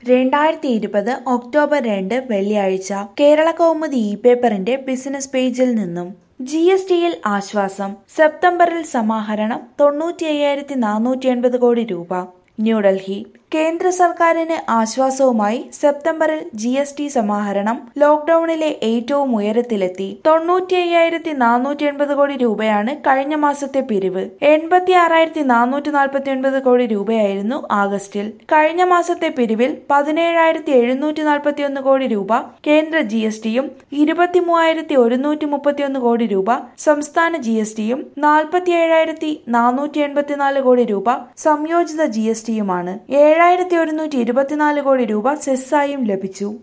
രണ്ടായിരത്തി ഇരുപത് ഒക്ടോബർ രണ്ട് വെള്ളിയാഴ്ച കേരള കൗമുദി ഇ പേപ്പറിന്റെ ബിസിനസ് പേജിൽ നിന്നും ജി എസ് ടിയിൽ ആശ്വാസം സെപ്റ്റംബറിൽ സമാഹരണം തൊണ്ണൂറ്റി അയ്യായിരത്തി നാനൂറ്റി എൺപത് കോടി രൂപ ന്യൂഡൽഹി കേന്ദ്ര സർക്കാരിന് ആശ്വാസവുമായി സെപ്റ്റംബറിൽ ജി എസ് ടി സമാഹരണം ലോക്ഡൌണിലെ ഏറ്റവും ഉയരത്തിലെത്തി തൊണ്ണൂറ്റി അയ്യായിരത്തി നാനൂറ്റി എൺപത് കോടി രൂപയാണ് കഴിഞ്ഞ മാസത്തെ പിരിവ് എൺപത്തി ആറായിരത്തി നാനൂറ്റി നാൽപ്പത്തി ഒൻപത് കോടി രൂപയായിരുന്നു ആഗസ്റ്റിൽ കഴിഞ്ഞ മാസത്തെ പിരിവിൽ പതിനേഴായിരത്തി എഴുന്നൂറ്റി നാൽപ്പത്തി ഒന്ന് കോടി രൂപ കേന്ദ്ര ജി എസ് ടിയും ഇരുപത്തി മൂവായിരത്തി ഒരുന്നൂറ്റി മുപ്പത്തി ഒന്ന് കോടി രൂപ സംസ്ഥാന ജി എസ് ടിയും നാൽപ്പത്തി ഏഴായിരത്തി നാനൂറ്റി എൺപത്തിനാല് കോടി രൂപ സംയോജിത ജി എസ് ടിയുമാണ് ഏഴായിരത്തി ഒരുന്നൂറ്റി ഇരുപത്തിനാല് കോടി രൂപ സെസ്സായും ലഭിച്ചു